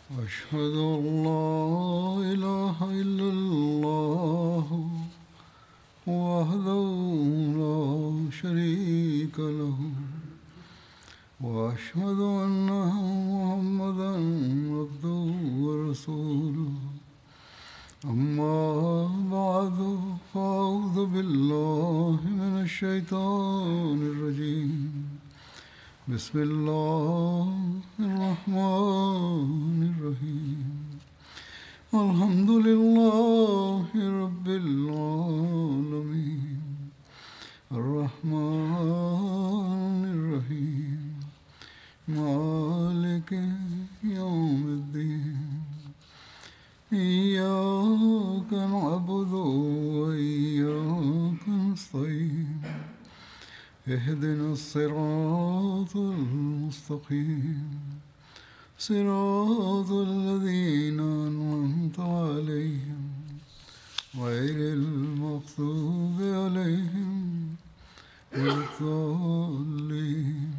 أشهد أن لا إله إلا الله وحده لا شريك له وأشهد أن محمدا عبده ورسوله أما بعد فأعوذ بالله من الشيطان الرجيم بسم الله الرحمن الرحيم الحمد لله رب العالمين الرحمن الرحيم مالك يوم الدين إياك نعبد وإياك نستعين اهدنا الصراط المستقيم صراط الذين أنعمت عليهم غير المغضوب عليهم ولا الضالين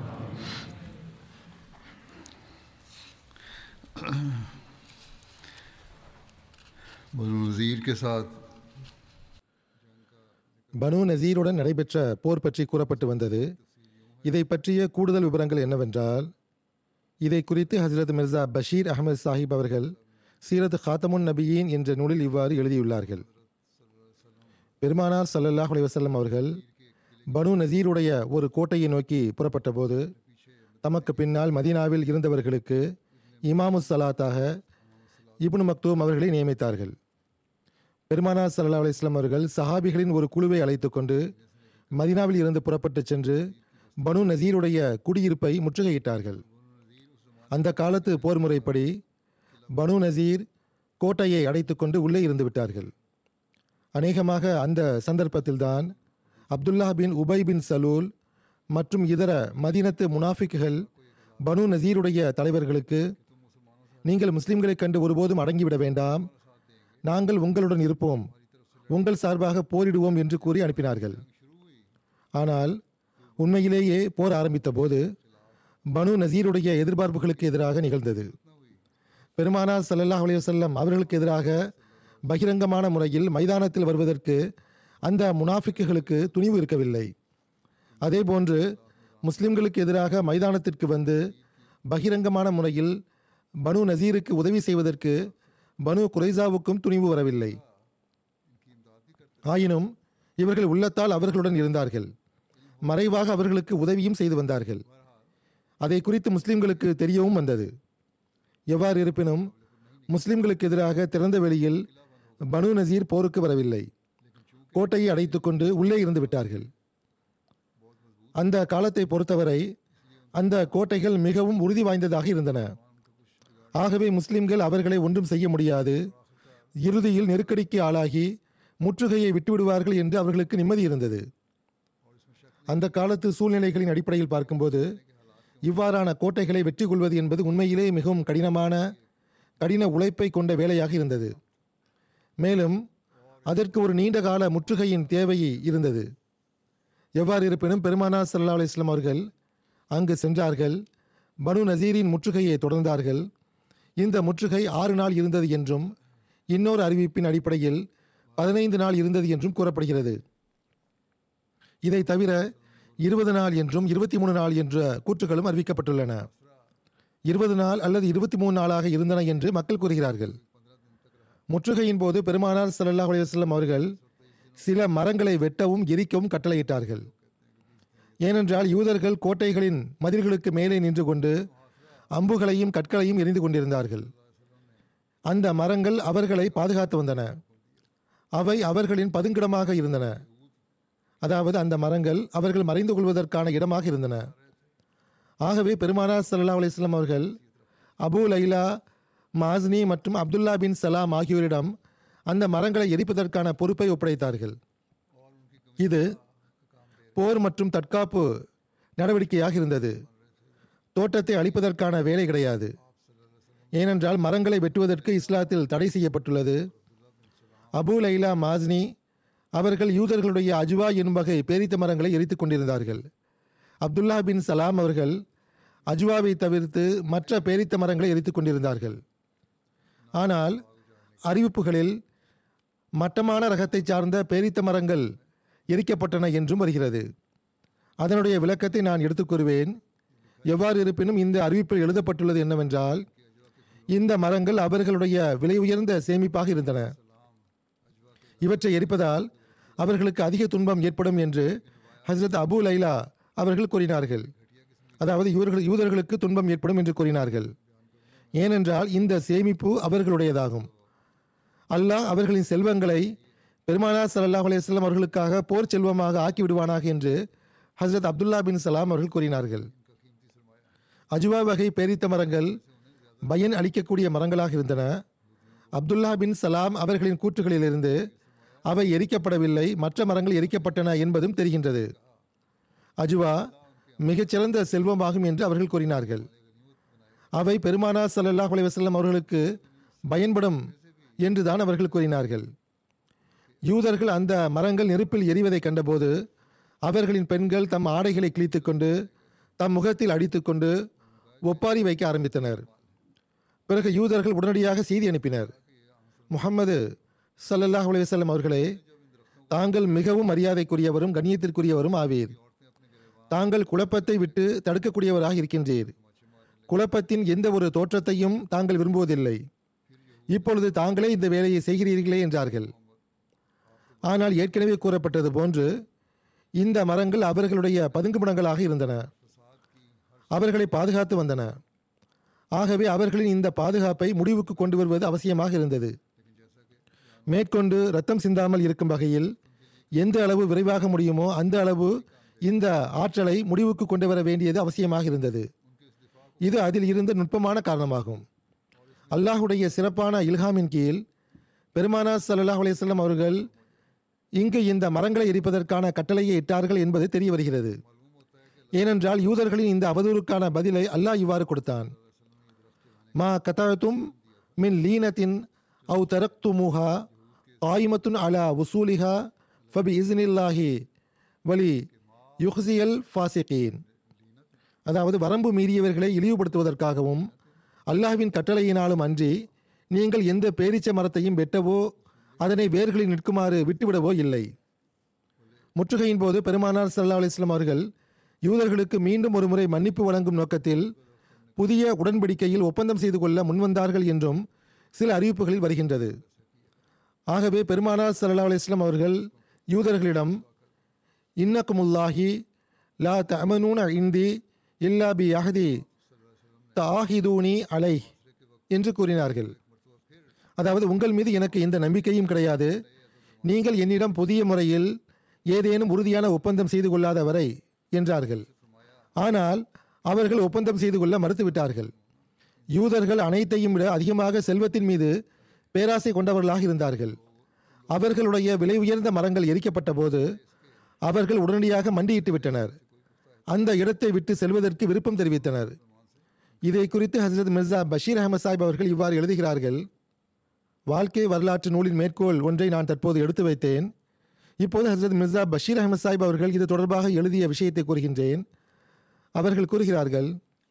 बनु नज़ीर के साथ பனு நசீருடன் நடைபெற்ற போர் பற்றி கூறப்பட்டு வந்தது இதை பற்றிய கூடுதல் விவரங்கள் என்னவென்றால் இதை குறித்து ஹசரத் மிர்சா பஷீர் அகமது சாஹிப் அவர்கள் சீரத் காத்தமுன் நபியீன் என்ற நூலில் இவ்வாறு எழுதியுள்ளார்கள் பெருமானார் ஸல்லல்லாஹு அலைஹி வஸல்லம் அவர்கள் பனு நசீருடைய ஒரு கோட்டையை நோக்கி புறப்பட்டபோது தமக்கு பின்னால் மதீனாவில் இருந்தவர்களுக்கு இமாமு சலாத்தாக இப்னு மக்தூம் அவர்களை நியமித்தார்கள் பெருமானார் சல்லா அலிஸ்லாம் அவர்கள் சஹாபிகளின் ஒரு குழுவை அழைத்து கொண்டு மதினாவில் இருந்து புறப்பட்டு சென்று பனு நசீருடைய குடியிருப்பை முற்றுகையிட்டார்கள் அந்த காலத்து போர் முறைப்படி பனு நசீர் கோட்டையை அடைத்துக்கொண்டு உள்ளே இருந்து விட்டார்கள் அநேகமாக அந்த சந்தர்ப்பத்தில்தான் அப்துல்லா பின் உபை பின் சலூல் மற்றும் இதர மதீனத்து முனாஃபிக்குகள் பனு நசீருடைய தலைவர்களுக்கு நீங்கள் முஸ்லிம்களைக் கண்டு ஒருபோதும் அடங்கிவிட வேண்டாம் நாங்கள் உங்களுடன் இருப்போம் உங்கள் சார்பாக போரிடுவோம் என்று கூறி அனுப்பினார்கள் ஆனால் உண்மையிலேயே போர் ஆரம்பித்த போது பனு நசீருடைய எதிர்பார்ப்புகளுக்கு எதிராக நிகழ்ந்தது பெருமானார் ஸல்லல்லாஹு அலைஹி வஸல்லம் அவர்களுக்கு எதிராக பகிரங்கமான முறையில் மைதானத்தில் வருவதற்கு அந்த முனாஃபிக்குகளுக்கு துணிவு இருக்கவில்லை அதேபோன்று முஸ்லிம்களுக்கு எதிராக மைதானத்திற்கு வந்து பகிரங்கமான முறையில் பனு நசீருக்கு உதவி செய்வதற்கு பனு குரைசாவுக்கும் துணிவு வரவில்லை ஆயினும் இவர்கள் உள்ளத்தால் அவர்களுடன் இருந்தார்கள் மறைவாக அவர்களுக்கு உதவியும் செய்து வந்தார்கள் அதை குறித்து முஸ்லிம்களுக்கு தெரியவும் வந்தது எவ்வாறு இருப்பினும் முஸ்லிம்களுக்கு எதிராக திறந்த வெளியில் பனு நசீர் போருக்கு வரவில்லை கோட்டையை அடைத்துக்கொண்டு உள்ளே இருந்து விட்டார்கள் அந்த காலத்தை பொறுத்தவரை அந்த கோட்டைகள் மிகவும் உறுதி வாய்ந்ததாக இருந்தன ஆகவே முஸ்லிம்கள் அவர்களை ஒன்றும் செய்ய முடியாது இறுதியில் நெருக்கடிக்கு ஆளாகி முற்றுகையை விட்டுவிடுவார்கள் என்று அவர்களுக்கு நிம்மதி இருந்தது அந்த காலத்து சூழ்நிலைகளின் அடிப்படையில் பார்க்கும்போது இவ்வாறான கோட்டைகளை வெற்றி கொள்வது என்பது உண்மையிலே மிகவும் கடினமான கடின உழைப்பை கொண்ட வேலையாக இருந்தது மேலும் அதற்கு ஒரு நீண்ட கால முற்றுகையின் தேவை இருந்தது எவ்வாறு இருப்பினும் பெருமானார் சல்லா அலிஸ்லாம் அவர்கள் அங்கு சென்றார்கள் பனு நசீரின் முற்றுகையை தொடர்ந்தார்கள் இந்த முற்றுகை ஆறு நாள் இருந்தது என்றும் இன்னொரு அறிவிப்பின் அடிப்படையில் பதினைந்து நாள் இருந்தது என்றும் கூறப்படுகிறது இதை தவிர இருபது நாள் என்றும் இருபத்தி மூணு நாள் என்ற கூற்றுகளும் அறிவிக்கப்பட்டுள்ளன இருபது நாள் அல்லது இருபத்தி மூணு நாளாக இருந்தன என்று மக்கள் கூறுகிறார்கள் முற்றுகையின் போது பெருமானார் ஸல்லல்லாஹு அலைஹி வஸல்லம் அவர்கள் சில மரங்களை வெட்டவும் எரிக்கவும் கட்டளையிட்டார்கள் ஏனென்றால் யூதர்கள் கோட்டைகளின் மதில்களுக்கு மேலே நின்று கொண்டு அம்புகளையும் கற்களையும் எரிந்து கொண்டிருந்தார்கள் அந்த மரங்கள் அவர்களை பாதுகாத்து வந்தன அவை அவர்களின் பதுங்கிடமாக இருந்தன அதாவது அந்த மரங்கள் அவர்கள் மறைந்து கொள்வதற்கான இடமாக இருந்தன ஆகவே பெருமானார் ஸல்லல்லாஹு அலைஹி வஸல்லம் அவர்கள் அபூ லைலா மாஸ்னி மற்றும் அப்துல்லா பின் சலாம் ஆகியோரிடம் அந்த மரங்களை எரிப்பதற்கான பொறுப்பை ஒப்படைத்தார்கள் இது போர் மற்றும் தற்காப்பு நடவடிக்கையாக இருந்தது தோட்டத்தை அழிப்பதற்கான வேலை கிடையாது ஏனென்றால் மரங்களை வெட்டுவதற்கு இஸ்லாத்தில் தடை செய்யப்பட்டுள்ளது அபு லைலா மாஸ்னி அவர்கள் யூதர்களுடைய அஜுவா எனும் வகை பேரித்த மரங்களை எரித்துக் கொண்டிருந்தார்கள் அப்துல்லா பின் சலாம் அவர்கள் அஜுவாவை தவிர்த்து மற்ற பேரித்த மரங்களை எரித்துக் கொண்டிருந்தார்கள் ஆனால் அறிவிப்புகளில் மட்டமான ரகத்தை சார்ந்த பேரித்த மரங்கள் எரிக்கப்பட்டன என்றும் வருகிறது அதனுடைய விளக்கத்தை நான் எடுத்துக் கூறுவேன் எவ்வாறு இருப்பினும் இந்த அறிவிப்பில் எழுதப்பட்டுள்ளது என்னவென்றால் இந்த மரங்கள் அவர்களுடைய விலை உயர்ந்த சேமிப்பாக இருந்தன இவற்றை எரிப்பதால் அவர்களுக்கு அதிக துன்பம் ஏற்படும் என்று ஹஸ்ரத் அபு லைலா அவர்கள் கூறினார்கள் அதாவது இவர்கள் யூதர்களுக்கு துன்பம் ஏற்படும் என்று கூறினார்கள் ஏனென்றால் இந்த சேமிப்பு அவர்களுடையதாகும் அல்லாஹ் அவர்களின் செல்வங்களை பெருமானா ஸல்லல்லாஹு அலைஹி வஸல்லம் அவர்களுக்காக போர் செல்வமாக ஆக்கி விடுவானாக என்று ஹஸ்ரத் அப்துல்லா பின் சலாம் அவர்கள் கூறினார்கள் அஜுவா வகை பேரித்த மரங்கள் பயன் அளிக்கக்கூடிய மரங்களாக இருந்தன அப்துல்லா பின் சலாம் அவர்களின் கூற்றுகளிலிருந்து அவை எரிக்கப்படவில்லை மற்ற மரங்கள் எரிக்கப்பட்டன என்பதும் தெரிகின்றது அஜுவா மிகச்சிறந்த செல்வமாகும் என்று அவர்கள் கூறினார்கள் அவை பெருமானா ஸல்லல்லாஹு அலைஹி வஸல்லம் அவர்களுக்கு பயன்படும் என்றுதான் அவர்கள் கூறினார்கள் யூதர்கள் அந்த மரங்கள் நெருப்பில் எரிவதை கண்டபோது அவர்களின் பெண்கள் தம் ஆடைகளை கிழித்துக்கொண்டு தம் முகத்தில் அடித்துக்கொண்டு ஒப்பாரி வைக்க ஆரம்பித்தனர் பிறகு யூதர்கள் உடனடியாக செய்தி அனுப்பினர் முகம்மது ஸல்லல்லாஹு அலைஹி வஸல்லம் அவர்களே தாங்கள் மிகவும் மரியாதைக்குரியவரும் கண்ணியத்திற்குரியவரும் ஆவீர் தாங்கள் குழப்பத்தை விட்டு தடுக்கக்கூடியவராக இருக்கின்றீர் குழப்பத்தின் எந்த ஒரு தோற்றத்தையும் தாங்கள் விரும்புவதில்லை இப்பொழுது தாங்களே இந்த வேலையை செய்கிறீர்களே என்றார்கள் ஆனால் ஏற்கனவே கூறப்பட்டது போன்று இந்த மரங்கள் அவர்களுடைய பதுங்குமிடங்களாக இருந்தன அவர்களை பாதுகாத்து வந்தன ஆகவே அவர்களின் இந்த பாதுகாப்பை முடிவுக்கு கொண்டு வருவது அவசியமாக இருந்தது மேற்கொண்டு ரத்தம் சிந்தாமல் இருக்கும் வகையில் எந்த அளவு விரைவாக முடியுமோ அந்த அளவு இந்த ஆற்றலை முடிவுக்கு கொண்டு வர வேண்டியது அவசியமாக இருந்தது இது அதில் இருந்த நுட்பமான காரணமாகும் அல்லாஹுடைய சிறப்பான இல்ஹாமின் கீழ் பெருமானா ஸல்லல்லாஹு அலைஹி வஸல்லம் அவர்கள் இங்கு இந்த மரங்களை எரிப்பதற்கான கட்டளையை இட்டார்கள் என்பது தெரிய வருகிறது ஏனென்றால் யூதர்களின் இந்த அவதூறுக்கான பதிலை அல்லாஹ் இவ்வாறு கொடுத்தான் மா கதாத்தும் மின் லீனத்தின் அவு தரக்துமுஹா ஆயிமத்துன் அலா உசூலிஹா ஃபபி இஸ்னில்லாஹி வலி யுஹ்சியல் ஃபாசிகீன் அதாவது வரம்பு மீறியவர்களை இழிவுபடுத்துவதற்காகவும் அல்லாஹ்வின் கட்டளையினாலும் அன்றி நீங்கள் எந்த பேரீச்ச மரத்தையும் வெட்டவோ அதனை வேர்களில் நிற்குமாறு விட்டுவிடவோ இல்லை முற்றுகையின் போது பெருமானார் ஸல்லல்லாஹு அலைஹி வஸல்லம் அவர்கள் யூதர்களுக்கு மீண்டும் ஒரு முறை மன்னிப்பு வழங்கும் நோக்கத்தில் புதிய உடன்படிக்கையில் ஒப்பந்தம் செய்து கொள்ள முன்வந்தார்கள் என்றும் சில அறிவிப்புகளில் வருகின்றது ஆகவே பெருமானார் ஸல்லல்லாஹு அலைஹி வஸல்லம் அவர்கள் யூதர்களிடம் இன்னக்குமுல்லாஹி லா தமனூன இந்தி இல்லா பி அஹதி தாஹிதூனி அலை என்று கூறினார்கள் அதாவது உங்கள் மீது எனக்கு எந்த நம்பிக்கையும் கிடையாது நீங்கள் என்னிடம் புதிய முறையில் ஏதேனும் உறுதியான ஒப்பந்தம் செய்து கொள்ளாத வரை என்றார்கள் ஆனால் அவர்கள் ஒப்பந்தம் செய்து கொள்ள மறுத்துவிட்டார்கள் யூதர்கள் அனைத்தையும் விட அதிகமாக செல்வத்தின் மீது பேராசை கொண்டவர்களாக இருந்தார்கள் அவர்களுடைய விலை உயர்ந்த மரங்கள் எரிக்கப்பட்ட போது அவர்கள் உடனடியாக மண்டியிட்டு விட்டனர் அந்த இடத்தை விட்டு செல்வதற்கு விருப்பம் தெரிவித்தனர் இதை குறித்து ஹசரத் மிர்சா பஷீர் அஹமது சாஹிப் அவர்கள் இவ்வாறு எழுதுகிறார்கள் வாழ்க்கை வரலாற்று நூலின் மேற்கோள் ஒன்றை நான் தற்போது எடுத்து வைத்தேன் இப்போது ஹசரத் மிர்சா பஷீர் அஹமது சாஹிப் அவர்கள் இது தொடர்பாக எழுதிய விஷயத்தை கூறுகின்றேன் அவர்கள் கூறுகிறார்கள்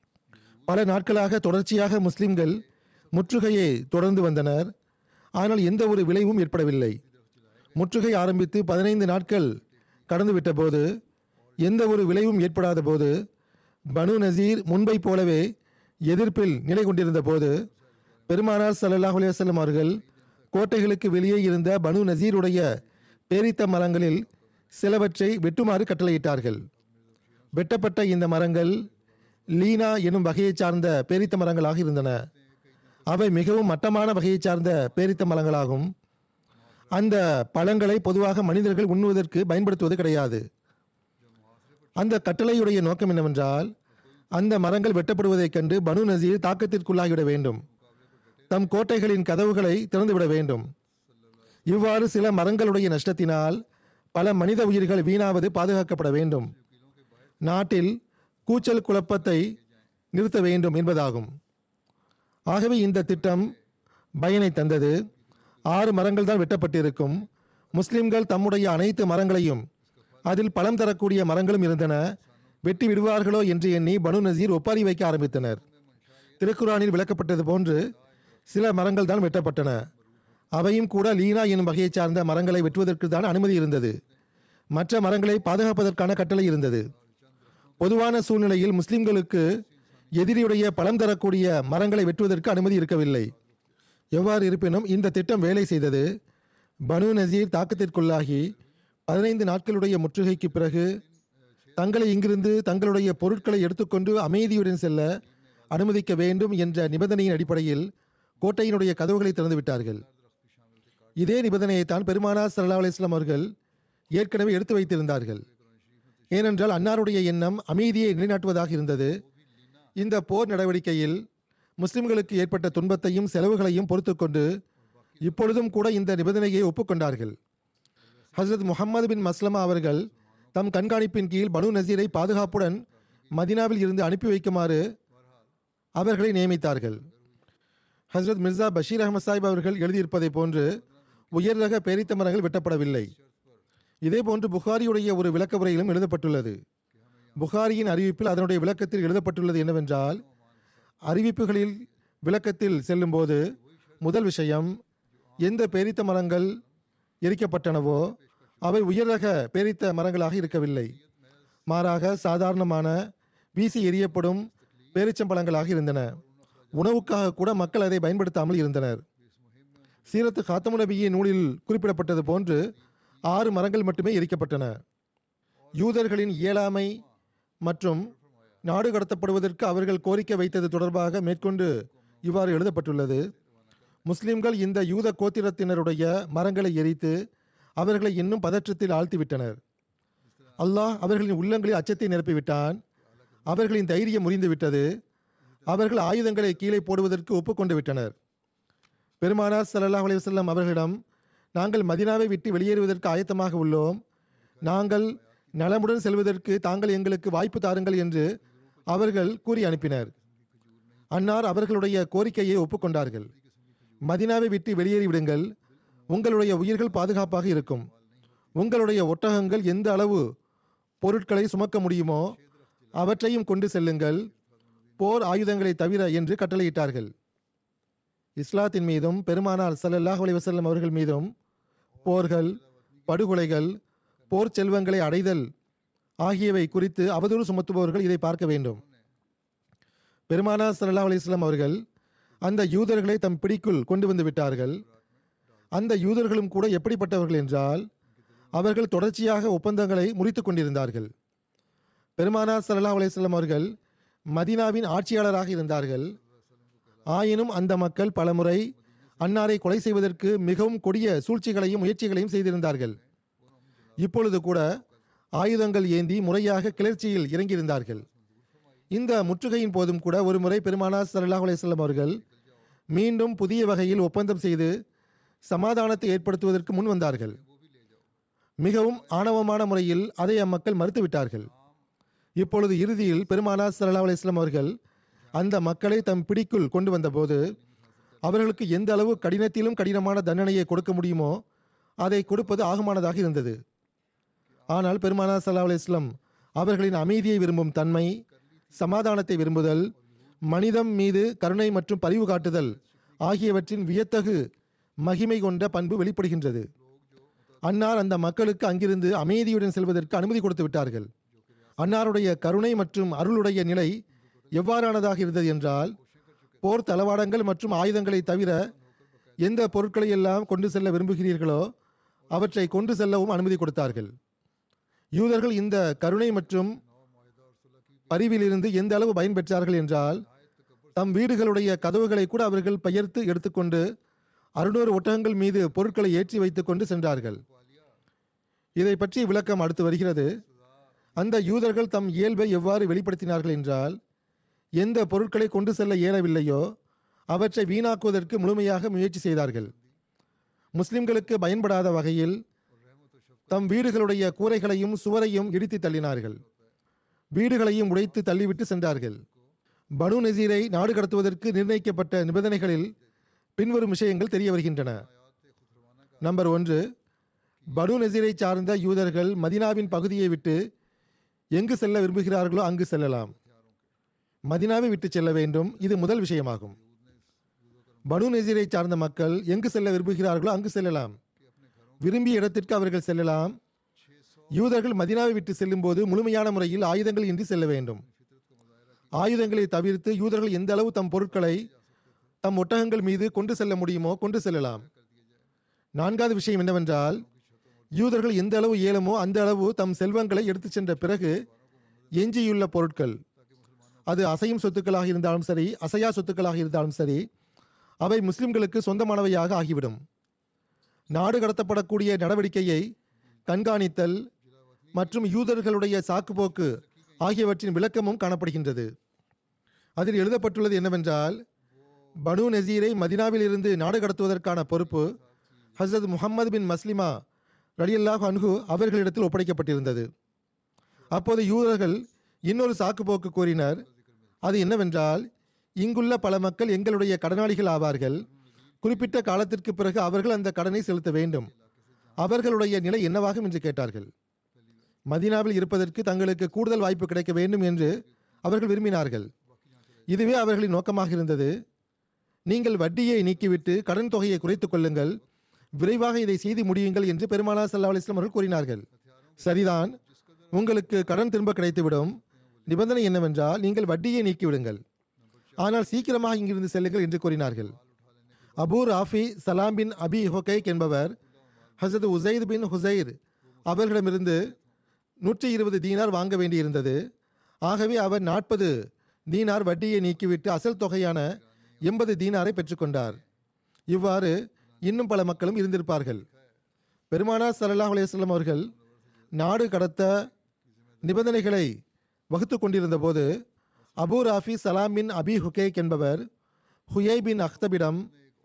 பல நாட்களாக தொடர்ச்சியாக முஸ்லிம்கள் முற்றுகையை தொடர்ந்து வந்தனர் ஆனால் எந்த ஒரு விளைவும் ஏற்படவில்லை முற்றுகை ஆரம்பித்து பதினைந்து நாட்கள் கடந்துவிட்ட போது எந்த ஒரு விளைவும் ஏற்படாத போது பனு நசீர் முன்பை போலவே எதிர்ப்பில் நிலை கொண்டிருந்த போது பெருமானார் ஸல்லல்லாஹு அலைஹி வஸல்லம் அவர்கள் கோட்டைகளுக்கு வெளியே இருந்த பனு நசீருடைய பேரித்த மரங்களில் சிலவற்றை வெட்டுமாறு கட்டளையிட்டார்கள் வெட்டப்பட்ட இந்த மரங்கள் லீனா எனும் வகையைச் சார்ந்த பேரித்த மரங்களாக இருந்தன அவை மிகவும் மட்டமான வகையைச் சார்ந்த பேரித்த மரங்களாகும் அந்த பழங்களை பொதுவாக மனிதர்கள் உண்ணுவதற்கு பயன்படுத்துவது கிடையாது அந்த கட்டளையுடைய நோக்கம் என்னவென்றால் அந்த மரங்கள் வெட்டப்படுவதைக் கண்டு பனு நசீர் தாக்கத்திற்குள்ளாகிவிட வேண்டும் தம் கோட்டைகளின் கதவுகளை திறந்துவிட வேண்டும் இவ்வாறு சில மரங்களுடைய நஷ்டத்தினால் பல மனித உயிர்கள் வீணாவது பாதுகாக்கப்பட வேண்டும் நாட்டில் கூச்சல் குழப்பத்தை நிறுத்த வேண்டும் என்பதாகும் ஆகவே இந்த திட்டம் பயனை தந்தது ஆறு மரங்கள் தான் வெட்டப்பட்டிருக்கும் முஸ்லிம்கள் தம்முடைய அனைத்து மரங்களையும் அதில் பழம் தரக்கூடிய மரங்களும் இருந்தன வெட்டி விடுவார்களோ என்று எண்ணி பனு நசீர் ஒப்பாரி வைக்க ஆரம்பித்தனர் திருக்குரானில் விளக்கப்பட்டது போன்று சில மரங்கள் தான் வெட்டப்பட்டன அவையும் கூட லீனா எனும் வகையைச் சார்ந்த மரங்களை வெட்டுவதற்கு தான் அனுமதி இருந்தது மற்ற மரங்களை பாதுகாப்பதற்கான கட்டளை இருந்தது பொதுவான சூழ்நிலையில் முஸ்லிம்களுக்கு எதிரியுடைய பலம் தரக்கூடிய மரங்களை வெட்டுவதற்கு அனுமதி இருக்கவில்லை எவ்வாறு இருப்பினும் இந்த திட்டம் வேலை செய்தது பனு நசீர் தாக்கத்திற்குள்ளாகி பதினைந்து நாட்களுடைய முற்றுகைக்கு பிறகு தங்களை இங்கிருந்து தங்களுடைய பொருட்களை எடுத்துக்கொண்டு அமைதியுடன் செல்ல அனுமதிக்க வேண்டும் என்ற நிபந்தனையின் அடிப்படையில் கோட்டையினுடைய கதவுகளை திறந்து விட்டார்கள் இதே நிபந்தனையைத்தான் பெருமானார் சல்லா அலிஸ்லாம் அவர்கள் ஏற்கனவே எடுத்து வைத்திருந்தார்கள் ஏனென்றால் அன்னாருடைய எண்ணம் அமைதியை நிலைநாட்டுவதாக இருந்தது இந்த போர் நடவடிக்கையில் முஸ்லிம்களுக்கு ஏற்பட்ட துன்பத்தையும் செலவுகளையும் பொறுத்துக்கொண்டு இப்பொழுதும் கூட இந்த நிபந்தனையை ஒப்புக்கொண்டார்கள் ஹசரத் முகமது பின் மஸ்லமா அவர்கள் தம் கண்காணிப்பின் கீழ் பனு நசீரை பாதுகாப்புடன் மதினாவில் இருந்து அனுப்பி வைக்குமாறு அவர்களை நியமித்தார்கள் ஹசரத் மிர்சா பஷீர் அகமது சாஹிப் அவர்கள் எழுதியிருப்பதை போன்று உயர் ரக பேரித்த மரங்கள் வெட்டப்படவில்லை இதேபோன்று புகாரியுடைய ஒரு விளக்க உரையிலும் எழுதப்பட்டுள்ளது புகாரியின் அறிவிப்பில் அதனுடைய விளக்கத்தில் எழுதப்பட்டுள்ளது என்னவென்றால் அறிவிப்புகளில் விளக்கத்தில் செல்லும்போது முதல் விஷயம் எந்த பேரித்த மரங்கள் எரிக்கப்பட்டனவோ அவை உயர் ரக பேரித்த மரங்களாக இருக்கவில்லை மாறாக சாதாரணமான வீசி எரியப்படும் பேரிச்சம்பழங்களாக இருந்தன உணவுக்காக கூட மக்கள் அதை பயன்படுத்தாமல் இருந்தனர் சீரத்து காத்தமு நபியின் நூலில் குறிப்பிடப்பட்டது போன்று ஆறு மரங்கள் மட்டுமே எரிக்கப்பட்டன யூதர்களின் இயலாமை மற்றும் நாடு கடத்தப்படுவதற்கு அவர்கள் கோரிக்கை வைத்தது தொடர்பாக மேற்கொண்டு இவ்வாறு எழுதப்பட்டுள்ளது முஸ்லிம்கள் இந்த யூத கோத்திரத்தினருடைய மரங்களை எரித்து அவர்களை இன்னும் பதற்றத்தில் ஆழ்த்திவிட்டனர் அல்லாஹ் அவர்களின் உள்ளங்களில் அச்சத்தை நிரப்பிவிட்டான் அவர்களின் தைரியம் முறிந்து விட்டது அவர்கள் ஆயுதங்களை கீழே போடுவதற்கு ஒப்புக்கொண்டு விட்டனர் பெருமானார் ஸல்லல்லாஹு அலைஹி வஸல்லம் அவர்களிடம் நாங்கள் மதினாவை விட்டு வெளியேறுவதற்கு ஆயத்தமாக உள்ளோம் நாங்கள் நலமுடன் செல்வதற்கு தாங்கள் எங்களுக்கு வாய்ப்பு தாருங்கள் என்று அவர்கள் கூறி அனுப்பினர் அன்னார் அவர்களுடைய கோரிக்கையை ஒப்புக்கொண்டார்கள் மதினாவை விட்டு வெளியேறி விடுங்கள் உங்களுடைய உயிர்கள் பாதுகாப்பாக இருக்கும் உங்களுடைய ஒட்டகங்கள் எந்த அளவு பொருட்களை சுமக்க முடியுமோ அவற்றையும் கொண்டு செல்லுங்கள் போர் ஆயுதங்களை தவிர என்று கட்டளையிட்டார்கள் இஸ்லாத்தின் மீதும் பெருமானார் ஸல்லல்லாஹு அலைஹி வஸல்லம் அவர்கள் மீதும் போர்கள் படுகொலைகள் போர் செல்வங்களை அடைதல் ஆகியவை குறித்து அவதூறு சுமத்துபவர்கள் இதை பார்க்க வேண்டும் பெருமானார் ஸல்லல்லாஹு அலைஹி வஸல்லம் அவர்கள் அந்த யூதர்களை தம் பிடிக்குள் கொண்டு வந்து விட்டார்கள் அந்த யூதர்களும் கூட எப்படிப்பட்டவர்கள் என்றால் அவர்கள் தொடர்ச்சியாக ஒப்பந்தங்களை முறித்துக் கொண்டிருந்தார்கள் பெருமானார் ஸல்லல்லாஹு அலைஹி வஸல்லம் அவர்கள் மதீனாவின் ஆட்சியாளராக இருந்தார்கள் ஆயினும் அந்த மக்கள் பலமுறை அன்னாரை கொலை செய்வதற்கு மிகவும் கொடிய சூழ்ச்சிகளையும் முயற்சிகளையும் செய்திருந்தார்கள் இப்பொழுது கூட ஆயுதங்கள் ஏந்தி முறையாக கிளர்ச்சியில் இறங்கியிருந்தார்கள் இந்த முற்றுகையின் போதும் கூட ஒரு முறை பெருமானார் ஸல்லல்லாஹு அலைஹி வஸல்லம் அவர்கள் மீண்டும் புதிய வகையில் ஒப்பந்தம் செய்து சமாதானத்தை ஏற்படுத்துவதற்கு முன் வந்தார்கள் மிகவும் ஆணவமான முறையில் அதை அம்மக்கள் மறுத்துவிட்டார்கள் இப்பொழுது இறுதியில் பெருமானார் ஸல்லல்லாஹு அலைஹி வஸல்லம் அவர்கள் அந்த மக்களை தம் பிடிக்குள் கொண்டு வந்தபோது அவர்களுக்கு எந்த அளவு கடினத்திலும் கடினமான தண்டனையை கொடுக்க முடியுமோ அதை கொடுப்பது ஆகுமானதாக இருந்தது ஆனால் பெருமானார் ஸல்லல்லாஹு அலைஹி வஸல்லம் அவர்களின் அமைதியை விரும்பும் தன்மை சமாதானத்தை விரும்புதல் மனிதம் மீது கருணை மற்றும் பரிவு காட்டுதல் ஆகியவற்றின் வியத்தகு மகிமை கொண்ட பண்பு வெளிப்படுகின்றது அன்னார் அந்த மக்களுக்கு அங்கிருந்து அமைதியுடன் செல்வதற்கு அனுமதி கொடுத்து விட்டார்கள் அன்னாருடைய கருணை மற்றும் அருளுடைய நிலை எவ்வாறானதாக இருந்தது என்றால் போர் தளவாடங்கள் மற்றும் ஆயுதங்களை தவிர எந்த பொருட்களை எல்லாம் கொண்டு செல்ல விரும்புகிறீர்களோ அவற்றை கொண்டு செல்லவும் அனுமதி கொடுத்தார்கள் யூதர்கள் இந்த கருணை மற்றும் பரிவிலிருந்து எந்த அளவு பயன்பெற்றார்கள் என்றால் தம் வீடுகளுடைய கதவுகளை கூட அவர்கள் பெயர்த்து எடுத்துக்கொண்டு அறுநூறு ஒட்டகங்கள் மீது பொருட்களை ஏற்றி வைத்துக்கொண்டு சென்றார்கள் இதை பற்றி விளக்கம் அடுத்து வருகிறது அந்த யூதர்கள் தம் இயல்பை எவ்வாறு வெளிப்படுத்தினார்கள் என்றால் எந்த பொருட்களை கொண்டு செல்ல இயலவில்லையோ அவற்றை வீணாக்குவதற்கு முழுமையாக முயற்சி செய்தார்கள் முஸ்லிம்களுக்கு பயன்படாத வகையில் தம் வீடுகளுடைய கூரைகளையும் சுவரையும் இடித்து தள்ளினார்கள் வீடுகளையும் உடைத்து தள்ளிவிட்டு சென்றார்கள் பனு நசீரை நாடு கடத்துவதற்கு நிர்ணயிக்கப்பட்ட நிபந்தனைகளில் பின்வரும் விஷயங்கள் தெரிய வருகின்றன நம்பர் ஒன்று பனு நசீரை சார்ந்த யூதர்கள் மதினாவின் பகுதியை விட்டு எங்கு செல்ல விரும்புகிறார்களோ அங்கு செல்லலாம் மதினாவை விட்டு செல்ல வேண்டும் இது முதல் விஷயமாகும் பனு நசீரை சார்ந்த மக்கள் எங்கு செல்ல விரும்புகிறார்களோ அங்கு செல்லலாம் விரும்பிய இடத்திற்கு அவர்கள் செல்லலாம் யூதர்கள் மதினாவை விட்டு செல்லும்போது முழுமையான முறையில் ஆயுதங்கள் இன்றி செல்ல வேண்டும் ஆயுதங்களை தவிர்த்து யூதர்கள் எந்த அளவு தம் பொருட்களை தம் ஒட்டகங்கள் மீது கொண்டு செல்ல முடியுமோ கொண்டு செல்லலாம் நான்காவது விஷயம் என்னவென்றால் யூதர்கள் எந்த அளவு இயலுமோ அந்த அளவு தம் செல்வங்களை எடுத்துச் சென்ற பிறகு எஞ்சியுள்ள பொருட்கள் அது அசையும் சொத்துக்களாக இருந்தாலும் சரி அசையா சொத்துக்களாக இருந்தாலும் சரி அவை முஸ்லிம்களுக்கு சொந்தமானவையாக ஆகிவிடும் நாடு கடத்தப்படக்கூடிய நடவடிக்கையை கண்காணித்தல் மற்றும் யூதர்களுடைய சாக்குப்போக்கு ஆகியவற்றின் விளக்கமும் காணப்படுகின்றது அதில் எழுதப்பட்டுள்ளது என்னவென்றால் பனு நசீரை மதினாவில் இருந்து நாடு கடத்துவதற்கான பொறுப்பு ஹசரத் முகமது பின் மஸ்லிமா ரலியல்லாஹ் அன்ஹு அவர்களிடத்தில் ஒப்படைக்கப்பட்டிருந்தது அப்போது யூதர்கள் இன்னொரு சாக்குப்போக்கு கூறினர் அது என்னவென்றால் இங்குள்ள பல மக்கள் எங்களுடைய கடனாளிகள் ஆவார்கள் குறிப்பிட்ட காலத்திற்கு பிறகு அவர்கள் அந்த கடனை செலுத்த வேண்டும் அவர்களுடைய நிலை என்னவாகும் என்று கேட்டார்கள் மதீனாவில் இருப்பதற்கு தங்களுக்கு கூடுதல் வாய்ப்பு கிடைக்க வேண்டும் என்று அவர்கள் விரும்பினார்கள் இதுவே அவர்களின் நோக்கமாக இருந்தது நீங்கள் வட்டியை நீக்கிவிட்டு கடன் தொகையை குறைத்துக் கொள்ளுங்கள் விரைவாக இதை செய்து முடியுங்கள் என்று பெருமானா சல்லா அலிஸ்லாம் அவர்கள் கூறினார்கள் சரிதான் உங்களுக்கு கடன் திரும்ப கிடைத்துவிடும் நிபந்தனை என்னவென்றால் நீங்கள் வட்டியை நீக்கிவிடுங்கள் ஆனால் சீக்கிரமாக இங்கிருந்து செல்லுங்கள் என்று கூறினார்கள் அபூ ராஃபி சலாம் பின் அபி ஹொகைக் என்பவர் ஹசரத் உசைத் பின் ஹுசைர் அவர்களிடமிருந்து நூற்றி இருபது தீனார் வாங்க வேண்டியிருந்தது ஆகவே அவர் நாற்பது தீனார் வட்டியை நீக்கிவிட்டு அசல் தொகையான எண்பது தீனாரை பெற்றுக்கொண்டார் இவ்வாறு இன்னும் பல மக்களும் இருந்திருப்பார்கள் பெருமானார் ஸல்லல்லாஹு அலைஹி வஸல்லம் அவர்கள் நாடு கடத்த நிபந்தனைகளை வகுத்து கொண்டிருந்த போது அபூ ராஃபி சலாம் பின் அபி ஹுகேக் என்பவர் ஹுயை பின் அக்தபிடம்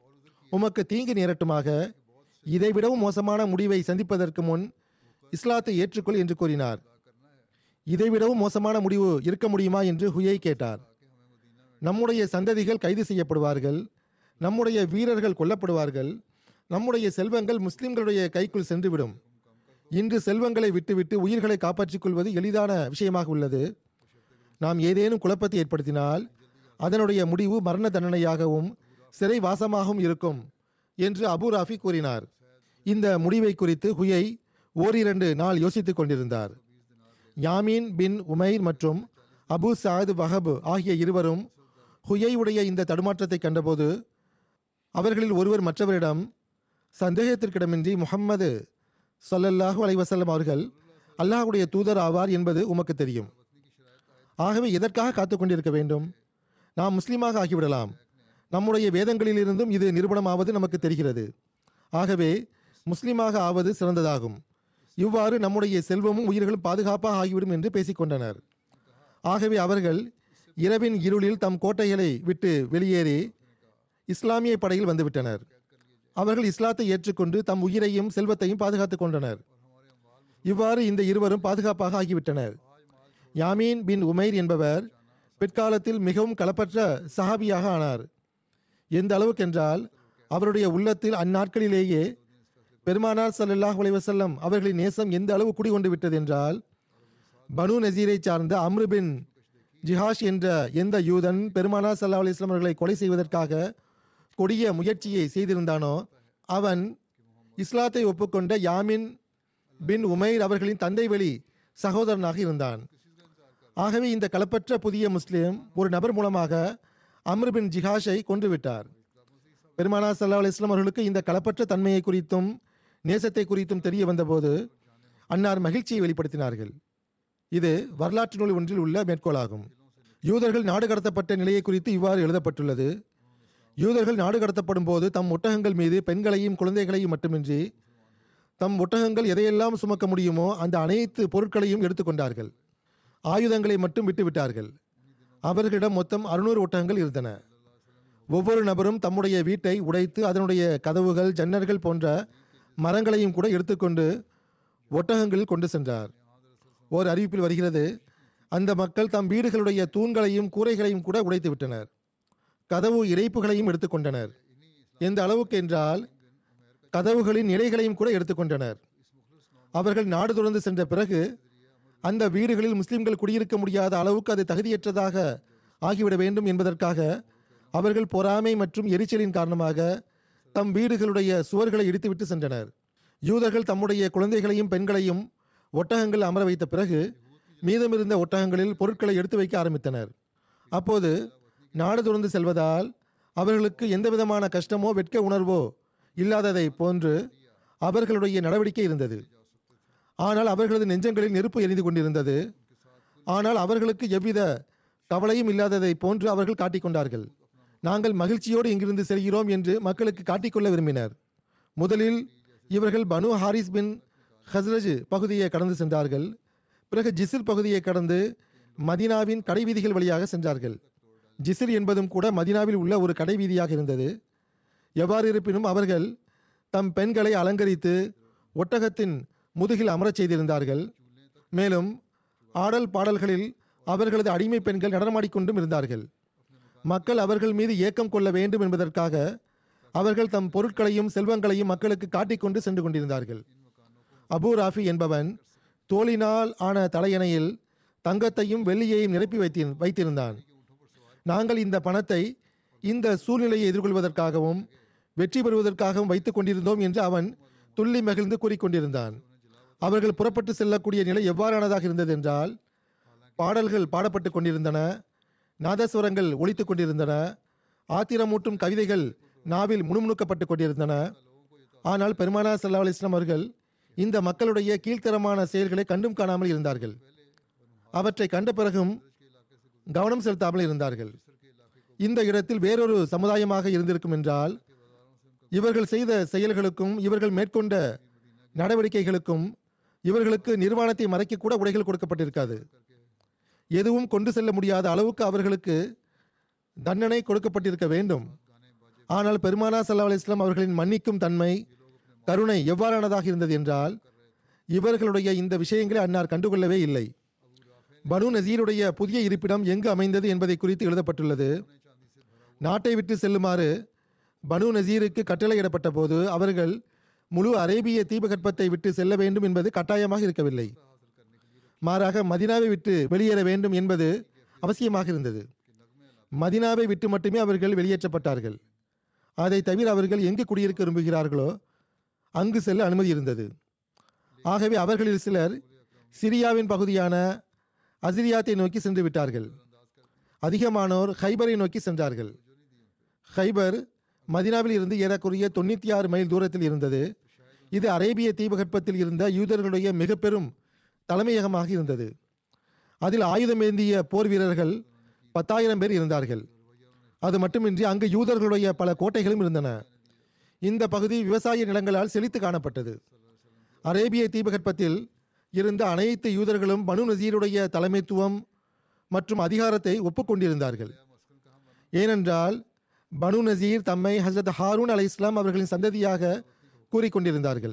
உமக்கு தீங்கு நேரட்டுமாக இதைவிடவும் மோசமான முடிவை சந்திப்பதற்கு முன் இஸ்லாத்தை ஏற்றுக்கொள் என்று கூறினார் இதைவிடவும் மோசமான முடிவு இருக்க முடியுமா என்று ஹுயை கேட்டார் நம்முடைய சந்ததிகள் கைது செய்யப்படுவார்கள் நம்முடைய வீரர்கள் கொல்லப்படுவார்கள் நம்முடைய செல்வங்கள் முஸ்லிம்களுடைய கைக்குள் சென்றுவிடும் இன்று செல்வங்களை விட்டுவிட்டு உயிர்களை காப்பாற்றிக் கொள்வது எளிதான விஷயமாக உள்ளது நாம் ஏதேனும் குழப்பத்தை ஏற்படுத்தினால் அதனுடைய முடிவு மரண தண்டனையாகவும் சிறை வாசமாகவும் இருக்கும் என்று அபு ராஃபி கூறினார் இந்த முடிவை குறித்து ஹுயை ஓரிரண்டு நாள் யோசித்துக் கொண்டிருந்தார் யாமீன் பின் உமைர் மற்றும் அபு சாத் வஹப் ஆகிய இருவரும் ஹுயையுடைய இந்த தடுமாற்றத்தை கண்டபோது அவர்களில் ஒருவர் மற்றவரிடம் சந்தேகத்திற்கிடமின்றி முஹம்மது ஸல்லல்லாஹு அலைஹி வஸல்லம் அவர்கள் அல்லாஹ்வுடைய தூதர் ஆவார் என்பது உமக்கு தெரியும் ஆகவே எதற்காக காத்து கொண்டிருக்க வேண்டும் நாம் முஸ்லீமாக ஆகிவிடலாம் நம்முடைய வேதங்களிலிருந்தும் இது நிரூபணமாவது நமக்கு தெரிகிறது ஆகவே முஸ்லீமாக ஆவது சிறந்ததாகும் இவ்வாறு நம்முடைய செல்வமும் உயிர்களும் பாதுகாப்பாக ஆகிவிடும் என்று பேசிக்கொண்டனர் ஆகவே அவர்கள் இரவின் இருளில் தம் கோட்டைகளை விட்டு வெளியேறி இஸ்லாமிய படையில் வந்துவிட்டனர் அவர்கள் இஸ்லாத்தை ஏற்றுக்கொண்டு தம் உயிரையும் செல்வத்தையும் பாதுகாத்துக் கொண்டனர் இவ்வாறு இந்த இருவரும் பாதுகாப்பாக ஆகிவிட்டனர் யாமீன் பின் உமைர் என்பவர் பிற்காலத்தில் மிகவும் களப்பற்ற சஹாபியாக ஆனார் எந்த அளவுக்கென்றால் அவருடைய உள்ளத்தில் அந்நாட்களிலேயே பெருமானார் ஸல்லல்லாஹு அலைஹி வஸல்லம் அவர்களின் நேசம் எந்த அளவு குடிகொண்டு விட்டது என்றால் பனு நசீரை சார்ந்த அம்ரு பின் ஜிஹாஷ் என்ற எந்த யூதன் பெருமானார் ஸல்லல்லாஹு அலைஹி வஸல்லம் அவர்களை கொலை செய்வதற்காக கொடிய முயற்சியை செய்திருந்தானோ அவன் இஸ்லாத்தை ஒப்புக்கொண்ட யாமின் பின் உமைர் அவர்களின் தந்தை வழி சகோதரனாக இருந்தான் ஆகவே இந்த களப்பற்ற புதிய முஸ்லிம் ஒரு நபர் மூலமாக அம்ர் பின் ஜிஹாஷை கொன்றுவிட்டார் பெருமானா சல்லா அலிஸ்லாம் அவர்களுக்கு இந்த களப்பற்ற தன்மையை குறித்தும் நேசத்தை குறித்தும் தெரிய வந்தபோது அன்னார் மகிழ்ச்சியை வெளிப்படுத்தினார்கள் இது வரலாற்று நூல் ஒன்றில் உள்ள மேற்கோளாகும் யூதர்கள் நாடு கடத்தப்பட்ட நிலையை குறித்து இவ்வாறு எழுதப்பட்டுள்ளது யூதர்கள் நாடு கடத்தப்படும் போது தம் ஒட்டகங்கள் மீது பெண்களையும் குழந்தைகளையும் மட்டுமின்றி தம் ஒட்டகங்கள் எதையெல்லாம் சுமக்க முடியுமோ அந்த அனைத்து பொருட்களையும் எடுத்துக்கொண்டார்கள் ஆயுதங்களை மட்டும் விட்டுவிட்டார்கள் அவர்களிடம் மொத்தம் அறுநூறு ஒட்டகங்கள் இருந்தன ஒவ்வொரு நபரும் தம்முடைய வீட்டை உடைத்து அதனுடைய கதவுகள் ஜன்னர்கள் போன்ற மரங்களையும் கூட எடுத்துக்கொண்டு ஒட்டகங்களில் கொண்டு சென்றார் ஓர் அறிவிப்பில் வருகிறது அந்த மக்கள் தம் வீடுகளுடைய தூண்களையும் கூரைகளையும் கூட உடைத்து விட்டனர் கதவு இறைப்புகளையும் எடுத்துக்கொண்டனர் எந்த அளவுக்கு என்றால் கதவுகளின் இலைகளையும் கூட எடுத்துக்கொண்டனர் அவர்கள் நாடு துறந்து சென்ற பிறகு அந்த வீடுகளில் முஸ்லிம்கள் குடியிருக்க முடியாத அளவுக்கு அது தகுதியற்றதாக ஆகிவிட வேண்டும் என்பதற்காக அவர்கள் பொறாமை மற்றும் எரிச்சலின் காரணமாக தம் வீடுகளுடைய சுவர்களை இடித்துவிட்டு சென்றனர் யூதர்கள் தம்முடைய குழந்தைகளையும் பெண்களையும் ஒட்டகங்கள் அமர வைத்த பிறகு மீதமிருந்த ஒட்டகங்களில் பொருட்களை எடுத்து வைக்க ஆரம்பித்தனர் அப்போது நாடு துறந்து செல்வதால் அவர்களுக்கு எந்தவிதமான கஷ்டமோ வெட்க உணர்வோ இல்லாததை போன்று அவர்களுடைய நடவடிக்கை இருந்தது ஆனால் அவர்களது நெஞ்சங்களில் நெருப்பு எரிந்து கொண்டிருந்தது ஆனால் அவர்களுக்கு எவ்வித கவலையும் இல்லாததை போன்று அவர்கள் காட்டிக்கொண்டார்கள் நாங்கள் மகிழ்ச்சியோடு இங்கிருந்து செல்கிறோம் என்று மக்களுக்கு காட்டிக்கொள்ள விரும்பினர் முதலில் இவர்கள் பனு ஹாரிஸ் பின் ஹஸ்ரஜ் பகுதியை கடந்து சென்றார்கள் பிறகு ஜிசிர் பகுதியை கடந்து மதினாவின் கடைவீதிகள் வழியாக சென்றார்கள் ஜிசிர் என்பதும் கூட மதினாவில் உள்ள ஒரு கடைவீதியாக இருந்தது எவ்வாறு இருப்பினும் அவர்கள் தம் பெண்களை அலங்கரித்து ஒட்டகத்தின் முதுகில் அமரச் செய்திருந்தார்கள் மேலும் ஆடல் பாடல்களில் அவர்களது அடிமை பெண்கள் நடனமாடிக்கொண்டும் இருந்தார்கள் மக்கள் அவர்கள் மீது ஏக்கம் கொள்ள வேண்டும் என்பதற்காக அவர்கள் தம் பொருட்களையும் செல்வங்களையும் மக்களுக்கு காட்டிக்கொண்டு சென்று கொண்டிருந்தார்கள் அபு ராஃபி என்பவன் தோளினால் ஆன தலையணையில் தங்கத்தையும் வெள்ளியையும் நிரப்பி வைத்தி வைத்திருந்தான் நாங்கள் இந்த பணத்தை இந்த சூழ்நிலையை எதிர்கொள்வதற்காகவும் வெற்றி பெறுவதற்காகவும் வைத்துக் கொண்டிருந்தோம் என்று அவன் துள்ளி மகிழ்ந்து கூறிக்கொண்டிருந்தான் அவர்கள் புறப்பட்டு செல்லக்கூடிய நிலை எவ்வாறானதாக இருந்தது என்றால் பாடல்கள் பாடப்பட்டு கொண்டிருந்தன நாதஸ்வரங்கள் ஒலித்துக் கொண்டிருந்தன ஆத்திரமூட்டும் கவிதைகள் நாவில் முணுமுணுக்கப்பட்டு கொண்டிருந்தன ஆனால் பெருமானா சல்லா அலிஸ்லாம் அவர்கள் இந்த மக்களுடைய கீழ்த்தரமான செயல்களை கண்டும் காணாமல் இருந்தார்கள் அவற்றை கண்ட பிறகும் கவனம் செலுத்தாமல் இருந்தார்கள் இந்த இடத்தில் வேறொரு சமுதாயமாக இருந்திருக்கும் என்றால் இவர்கள் செய்த செயல்களுக்கும் இவர்கள் மேற்கொண்ட நடவடிக்கைகளுக்கும் இவர்களுக்கு நிர்வாணத்தை மறைக்க கூட உடைகள் கொடுக்கப்பட்டிருக்காது எதுவும் கொண்டு செல்ல முடியாத அளவுக்கு அவர்களுக்கு தண்டனை கொடுக்கப்பட்டிருக்க வேண்டும் ஆனால் பெருமானா சல்லா அலிஸ்லாம் அவர்களின் மன்னிக்கும் தன்மை கருணை எவ்வாறானதாக இருந்தது என்றால் இவர்களுடைய இந்த விஷயங்களை அன்னார் கண்டுகொள்ளவே இல்லை பனு நசீருடைய புதிய இருப்பிடம் எங்கு அமைந்தது என்பதை குறித்து எழுதப்பட்டுள்ளது நாட்டை விட்டு செல்லுமாறு பனு நசீருக்கு கட்டளையிடப்பட்ட போது அவர்கள் முழு அரேபிய தீபகற்பத்தை விட்டு செல்ல வேண்டும் என்பது கட்டாயமாக இருக்கவில்லை மாறாக மதினாவை விட்டு வெளியேற வேண்டும் என்பது அவசியமாக இருந்தது மதினாவை விட்டு மட்டுமே அவர்கள் வெளியேற்றப்பட்டார்கள் அதை தவிர அவர்கள் எங்கு குடியிருக்க விரும்புகிறார்களோ அங்கு செல்ல அனுமதி இருந்தது ஆகவே அவர்களில் சிலர் சிரியாவின் பகுதியான அசிரியாத்தை நோக்கி சென்று விட்டார்கள் அதிகமானோர் ஹைபரை நோக்கி சென்றார்கள் ஹைபர் மதினாவில் இருந்து ஏறக்குறைய தொண்ணூற்றி ஆறு மைல் தூரத்தில் இருந்தது இது அரேபிய தீபகற்பத்தில் இருந்த யூதர்களுடைய மிக பெரும் தலைமையகமாக இருந்தது அதில் ஆயுதமேந்திய போர் வீரர்கள் பத்தாயிரம் பேர் இருந்தார்கள் அது மட்டுமின்றி அங்கு யூதர்களுடைய பல கோட்டைகளும் இருந்தன இந்த பகுதி விவசாய நிலங்களால் செழித்து காணப்பட்டது அரேபிய தீபகற்பத்தில் இருந்த அனைத்து யூதர்களும் பனு நசீருடைய தலைமைத்துவம் மற்றும் அதிகாரத்தை ஒப்புக்கொண்டிருந்தார்கள் ஏனென்றால் பனு நசீர் தம்மை ஹசரத் ஹாரூன் அலை இஸ்லாம் அவர்களின் சந்ததியாக கூறிக்கொண்டிருந்தார்கள்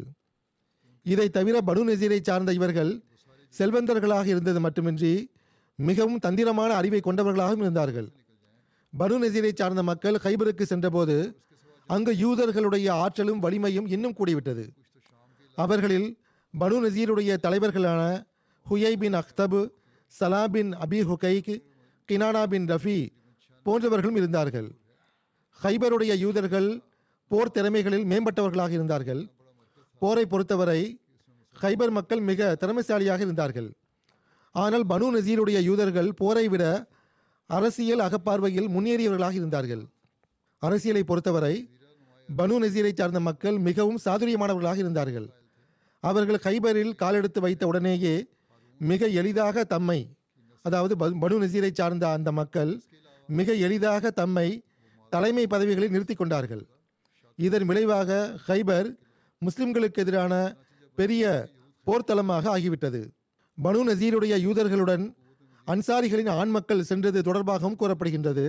இதை தவிர பனு நசீரை சார்ந்த இவர்கள் செல்வந்தர்களாக இருந்தது மட்டுமின்றி மிகவும் தந்திரமான அறிவை கொண்டவர்களாகவும் இருந்தார்கள் பனு நசீரை சார்ந்த மக்கள் ஹைபருக்கு சென்றபோது அங்கு யூதர்களுடைய ஆற்றலும் வலிமையும் இன்னும் கூடிவிட்டது அவர்களில் பனு நசீருடைய தலைவர்களான ஹுயை பின் அக்தபு சலா பின் அபி ஹுகைக் கினானா பின் ரஃபி போன்றவர்களும் இருந்தார்கள் ஹைபருடைய யூதர்கள் போர் திறமைகளில் மேம்பட்டவர்களாக இருந்தார்கள் போரை பொறுத்தவரை ஹைபர் மக்கள் மிக திறமைசாலியாக இருந்தார்கள் ஆனால் பனு நசீருடைய யூதர்கள் போரை விட அரசியல் அகப்பார்வையில் முன்னேறியவர்களாக இருந்தார்கள் அரசியலை பொறுத்தவரை பனு நசீரை சார்ந்த மக்கள் மிகவும் சாதுரியமானவர்களாக இருந்தார்கள் அவர்கள் ஹைபரில் காலெடுத்து வைத்த உடனேயே மிக எளிதாக தம்மை அதாவது ப- பனு நசீரை சார்ந்த அந்த மக்கள் மிக எளிதாக தம்மை தலைமை பதவிகளில் நிறுத்தி கொண்டார்கள் இதன் விளைவாக ஹைபர் முஸ்லிம்களுக்கு எதிரான பெரிய போர்த்தளமாக ஆகிவிட்டது பனு நசீருடைய யூதர்களுடன் அன்சாரிகளின் ஆண் மக்கள் சென்றது தொடர்பாகவும் கூறப்படுகின்றது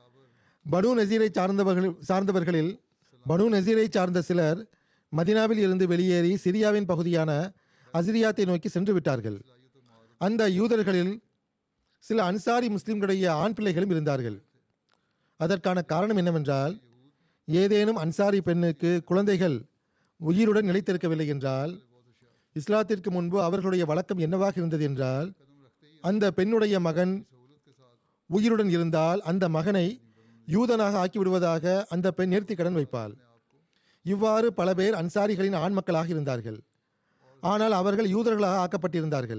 பனு நசீரை சார்ந்தவர்கள் சார்ந்தவர்களில் பனு நசீரை சார்ந்த சிலர் மதினாவில் இருந்து வெளியேறி சிரியாவின் பகுதியான அசிரியாத்தை நோக்கி சென்று விட்டார்கள் அந்த யூதர்களில் சில அன்சாரி முஸ்லிம்களுடைய ஆண் பிள்ளைகளும் இருந்தார்கள் அதற்கான காரணம் என்னவென்றால் ஏதேனும் அன்சாரி பெண்ணுக்கு குழந்தைகள் உயிருடன் நிலைத்திருக்கவில்லை என்றால் இஸ்லாத்திற்கு முன்பு அவர்களுடைய வழக்கம் என்னவாக இருந்தது என்றால் அந்த பெண்ணுடைய மகன் உயிருடன் இருந்தால் அந்த மகனை யூதனாக ஆக்கிவிடுவதாக அந்த பெண் நேர்த்தி கடன் வைப்பாள் இவ்வாறு பல பேர் அன்சாரிகளின் ஆண் மக்களாக இருந்தார்கள் ஆனால் அவர்கள் யூதர்களாக ஆக்கப்பட்டிருந்தார்கள்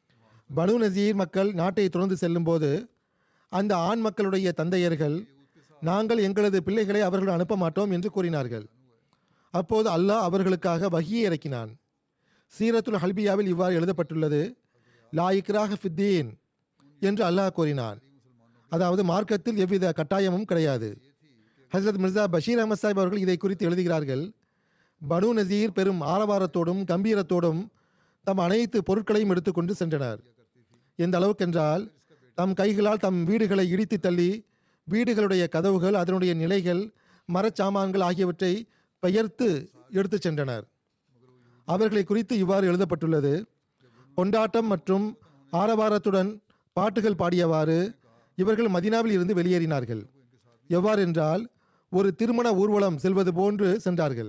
பனு நசீர் மக்கள் நாட்டை துறந்து செல்லும்போது அந்த ஆண் மக்களுடைய தந்தையர்கள் நாங்கள் எங்களது பிள்ளைகளை அவர்கள் அனுப்ப மாட்டோம் என்று கூறினார்கள் அப்போது அல்லாஹ் அவர்களுக்காக வகியை இறக்கினான் சீரத்துல் ஹல்பியாவில் இவ்வாறு எழுதப்பட்டுள்ளது லா இக்ராஹ ஃபித்தீன் என்று அல்லாஹ் கூறினான் அதாவது மார்க்கத்தில் எவ்வித கட்டாயமும் கிடையாது ஹசரத் மிர்சா பஷீர் அஹமத் சாஹிப் அவர்கள் இதை குறித்து எழுதுகிறார்கள் பனு நசீர் பெரும் ஆரவாரத்தோடும் கம்பீரத்தோடும் தம் அனைத்து பொருட்களையும் எடுத்துக்கொண்டு சென்றனர் எந்த அளவுக்கென்றால் தம் கைகளால் தம் வீடுகளை இடித்து தள்ளி வீடுகளுடைய கதவுகள் அதனுடைய நிலைகள் மரச்சாமான்கள் ஆகியவற்றை பெயர்த்து எடுத்துச் சென்றனர் அவர்களை குறித்து இவ்வாறு எழுதப்பட்டுள்ளது கொண்டாட்டம் மற்றும் ஆரவாரத்துடன் பாட்டுகள் பாடியவாறு இவர்கள் மதினாவில் இருந்து வெளியேறினார்கள் எவ்வாறென்றால் ஒரு திருமண ஊர்வலம் செல்வது போன்று சென்றார்கள்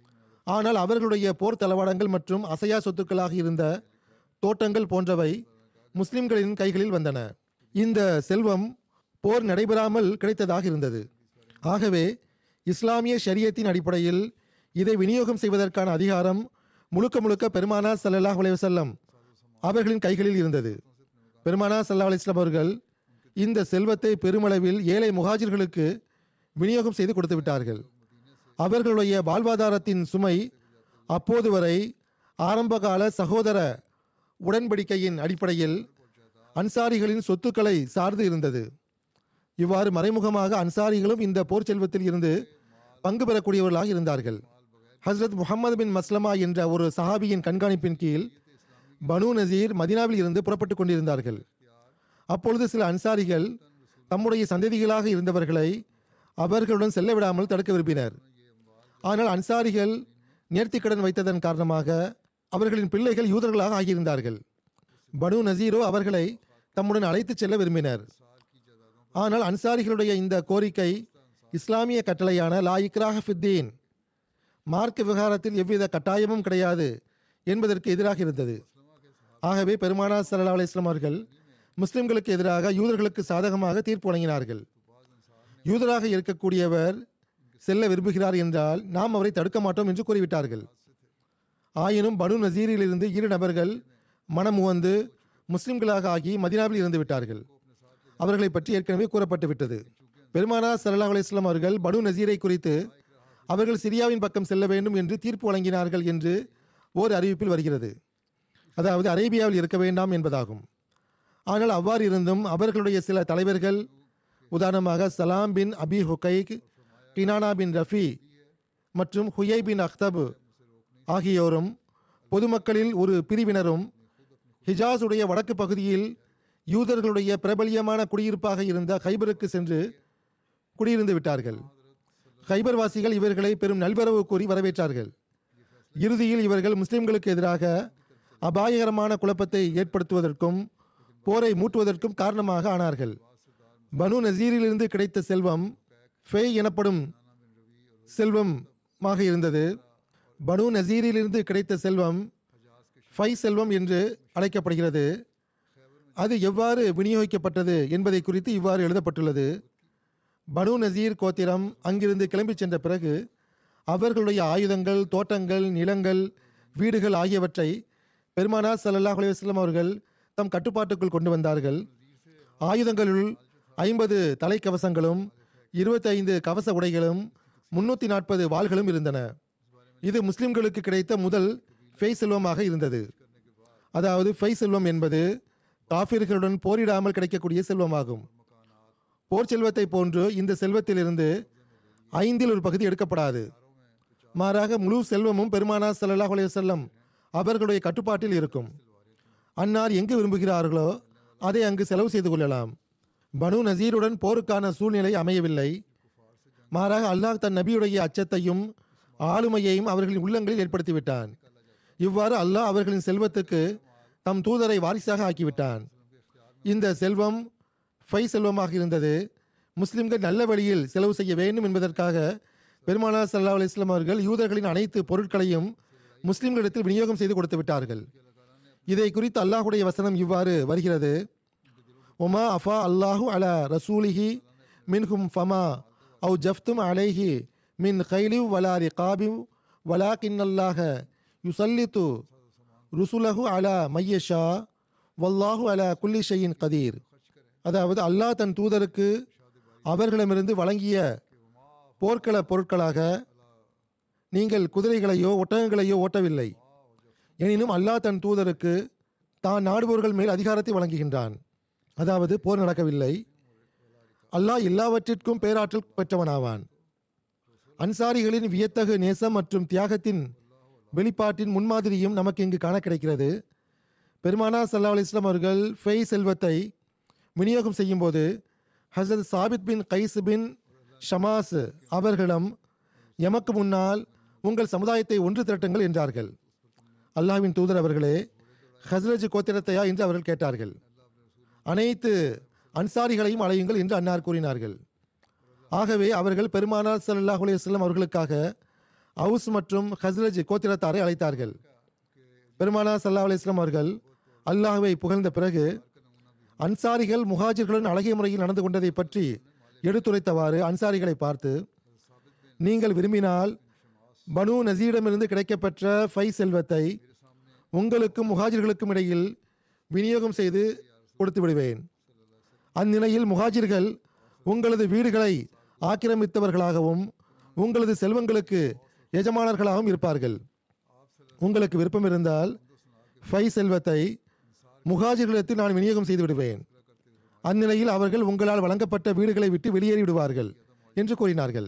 ஆனால் அவர்களுடைய போர் தளவாடங்கள் மற்றும் அசையா சொத்துக்களாக இருந்த தோட்டங்கள் போன்றவை முஸ்லிம்களின் கைகளில் வந்தன இந்த செல்வம் போர் நடைபெறாமல் கிடைத்ததாக இருந்தது ஆகவே இஸ்லாமிய ஷரியத்தின் அடிப்படையில் இதை விநியோகம் செய்வதற்கான அதிகாரம் முழுக்க முழுக்க பெருமானா ஸல்லல்லாஹு அலைஹி வஸல்லம் அவர்களின் கைகளில் இருந்தது பெருமானா ஸல்லல்லாஹு அலைஹி வஸல்லம் அவர்கள் இந்த செல்வத்தை பெருமளவில் ஏழை முஹாஜிர்களுக்கு விநியோகம் செய்து கொடுத்து விட்டார்கள் அவர்களுடைய வாழ்வாதாரத்தின் சுமை அப்போது வரை ஆரம்பகால சகோதர உடன்படிக்கையின் அடிப்படையில் அன்சாரிகளின் சொத்துக்களை சார்ந்து இருந்தது இவ்வாறு மறைமுகமாக அன்சாரிகளும் இந்த போர் செல்வத்தில் இருந்து பங்கு பெறக்கூடியவர்களாக இருந்தார்கள் ஹஸ்ரத் முகமது பின் மஸ்லமா என்ற ஒரு சஹாபியின் கண்காணிப்பின் கீழ் பனு நசீர் மதினாவில் இருந்து புறப்பட்டு கொண்டிருந்தார்கள் அப்பொழுது சில அன்சாரிகள் தம்முடைய சந்ததிகளாக இருந்தவர்களை அவர்களுடன் செல்ல விடாமல் தடுக்க விரும்பினர் ஆனால் அன்சாரிகள் நேர்த்திக்கடன் வைத்ததன் காரணமாக அவர்களின் பிள்ளைகள் யூதர்களாக ஆகியிருந்தார்கள் பனு நசீரோ அவர்களை தம்முடன் அழைத்துச் செல்ல விரும்பினர் ஆனால் அன்சாரிகளுடைய இந்த கோரிக்கை இஸ்லாமிய கட்டளையான லா இக்ராஹ ஃபித்தீன் மார்க்க விவகாரத்தில் எவ்வித கட்டாயமும் கிடையாது என்பதற்கு எதிராக இருந்தது ஆகவே பெருமானா சல்லா அலிஸ்லாம் அவர்கள் முஸ்லிம்களுக்கு எதிராக யூதர்களுக்கு சாதகமாக தீர்ப்பு வழங்கினார்கள் யூதராக இருக்கக்கூடியவர் செல்ல விரும்புகிறார் என்றால் நாம் அவரை தடுக்க மாட்டோம் என்று கூறிவிட்டார்கள் ஆயினும் பனு நசீரிலிருந்து இரு நபர்கள் மனம் உவந்து முஸ்லிம்களாக ஆகி மதினாவில் இருந்து விட்டார்கள் அவர்களை பற்றி ஏற்கனவே கூறப்பட்டு விட்டது பெருமானா சல்லா அலிஸ்லாம் அவர்கள் பனு நசீரை குறித்து அவர்கள் சிரியாவின் பக்கம் செல்ல வேண்டும் என்று தீர்ப்பு வழங்கினார்கள் என்று ஓர் அறிவிப்பில் வருகிறது அதாவது அரேபியாவில் இருக்க வேண்டாம் என்பதாகும் ஆனால் அவ்வாறு இருந்தும் அவர்களுடைய சில தலைவர்கள் உதாரணமாக சலாம் பின் அபி ஹுகைக் கினானா பின் ரஃபி மற்றும் ஹுயை பின் அக்தப் ஆகியோரும் பொதுமக்களில் ஒரு பிரிவினரும் ஹிஜாஸுடைய வடக்கு பகுதியில் யூதர்களுடைய பிரபலியமான குடியிருப்பாக இருந்த ஹைபருக்கு சென்று குடியிருந்து விட்டார்கள் ஹைபர் வாசிகள் இவர்களை பெரும் நல்வரவு கூறி வரவேற்றார்கள் இறுதியில் இவர்கள் முஸ்லிம்களுக்கு எதிராக அபாயகரமான குழப்பத்தை ஏற்படுத்துவதற்கும் போரை மூட்டுவதற்கும் காரணமாக ஆனார்கள் பனு நசீரிலிருந்து கிடைத்த செல்வம் ஃபே எனப்படும் செல்வமாக இருந்தது பனு நசீரிலிருந்து கிடைத்த செல்வம் ஃபை செல்வம் என்று அழைக்கப்படுகிறது அது எவ்வாறு விநியோகிக்கப்பட்டது என்பதை குறித்து இவ்வாறு எழுதப்பட்டுள்ளது பனு நசீர் கோத்திரம் அங்கிருந்து கிளம்பி சென்ற பிறகு அவர்களுடைய ஆயுதங்கள் தோட்டங்கள் நிலங்கள் வீடுகள் ஆகியவற்றை பெருமானா சல்லல்லாஹ் அலைவாஸ்லம் அவர்கள் தம் கட்டுப்பாட்டுக்குள் கொண்டு வந்தார்கள் ஆயுதங்களுள் ஐம்பது தலைக்கவசங்களும் இருபத்தைந்து கவச உடைகளும் முன்னூற்றி நாற்பது வாள்களும் இருந்தன இது முஸ்லிம்களுக்கு கிடைத்த முதல் ஃபெய் செல்வமாக இருந்தது அதாவது ஃபெய் செல்வம் என்பது காஃபிர்களுடன் போரிடாமல் கிடைக்கக்கூடிய செல்வமாகும் போர் செல்வத்தை போன்று இந்த செல்வத்திலிருந்து ஐந்தில் ஒரு பகுதி எடுக்கப்படாது மாறாக முழு செல்வமும் பெருமானா ஸல்லல்லாஹு அலைஹி வஸல்லம் அவர்களுடைய கட்டுப்பாட்டில் இருக்கும் அன்னார் எங்கு விரும்புகிறார்களோ அதை அங்கு செலவு செய்து கொள்ளலாம் பனு நசீருடன் போருக்கான சூழ்நிலை அமையவில்லை மாறாக அல்லாஹ் தன் நபியுடைய அச்சத்தையும் ஆளுமையையும் அவர்களின் உள்ளங்களில் ஏற்படுத்திவிட்டான் இவ்வாறு அல்லாஹ் அவர்களின் செல்வத்துக்கு தம் தூதரை வாரிசாக ஆக்கிவிட்டான் இந்த செல்வம் ஃபை செல்வமாக இருந்தது முஸ்லிம்கள் நல்ல வழியில் செலவு செய்ய வேண்டும் என்பதற்காக பெருமானார் சல்லா அலிஸ்லாம் அவர்கள் யூதர்களின் அனைத்து பொருட்களையும் முஸ்லிம்களிடத்தில் விநியோகம் செய்து கொடுத்து விட்டார்கள் இதை குறித்து அல்லாஹுடைய வசனம் இவ்வாறு வருகிறது ஒமா அஃபா அல்லாஹு அல ரசூலிஹி மின்ஹும் ஃபமா அவு ஜஃப்தும் அலைஹி மின் கைலிவ் வலா ரிகாபி வலா கின்னல்லாஹ யுசல்லித்து ருசுலஹு அலா மையஷா வல்லாஹு அலா குல்லி ஷையின் கதீர் அதாவது அல்லாஹ் தன் தூதருக்கு அவர்களிடமிருந்து வழங்கிய போர்க்கள பொருட்களாக நீங்கள் குதிரைகளையோ ஒட்டகங்களையோ ஓட்டவில்லை எனினும் அல்லாஹ் தன் தூதருக்கு தான் நாடுபவர்கள் மேல் அதிகாரத்தை வழங்குகின்றான் அதாவது போர் நடக்கவில்லை அல்லாஹ் எல்லாவற்றிற்கும் பேராற்றல் பெற்றவனாவான் அன்சாரிகளின் வியத்தகு நேசம் மற்றும் தியாகத்தின் வெளிப்பாட்டின் முன்மாதிரியும் நமக்கு இங்கு காண கிடைக்கிறது பெருமானா சல்லா அலிஸ்லாம் அவர்கள் ஃபெய் செல்வத்தை விநியோகம் செய்யும்போது ஹசரத் சாபித் பின் கைஸ் பின் ஷமாஸ் அவர்களிடம் எமக்கு முன்னால் உங்கள் சமுதாயத்தை ஒன்று திரட்டுங்கள் என்றார்கள் அல்லாஹ்வின் தூதர் அவர்களே ஹஸ்ரஜ் கோத்திரத்தையா என்று அவர்கள் கேட்டார்கள் அனைத்து அன்சாரிகளையும் அழையுங்கள் என்று அன்னார் கூறினார்கள் ஆகவே அவர்கள் பெருமானார் ஸல்லல்லாஹு அலைஹி வஸல்லம் அவர்களுக்காக அவுஸ் மற்றும் ஹஸ்ரஜ் கோத்திரத்தாரை அழைத்தார்கள் பெருமானார் ஸல்லல்லாஹு அலைஹி வஸல்லம் அவர்கள் அல்லாஹ்வை புகழ்ந்த பிறகு அன்சாரிகள் முஹாஜிர்களுடன் அழகிய முறையில் நடந்து கொண்டதை பற்றி எடுத்துரைத்தவாறு அன்சாரிகளை பார்த்து நீங்கள் விரும்பினால் பனு நசீரிடமிருந்து கிடைக்கப்பெற்ற ஃபை செல்வத்தை உங்களுக்கும் முஹாஜிர்களுக்கும் இடையில் விநியோகம் செய்து கொடுத்து விடுவேன் அந்நிலையில் முஹாஜிர்கள் உங்களது வீடுகளை ஆக்கிரமித்தவர்களாகவும் உங்களது செல்வங்களுக்கு எஜமானர்களாகவும் இருப்பார்கள் உங்களுக்கு விருப்பம் இருந்தால் ஃபை செல்வத்தை முஹாஜிர்களிடத்தில் நான் விநியோகம் செய்து விடுவேன் அந்நிலையில் அவர்கள் உங்களால் வழங்கப்பட்ட வீடுகளை விட்டு வெளியேறி விடுவார்கள் என்று கூறினார்கள்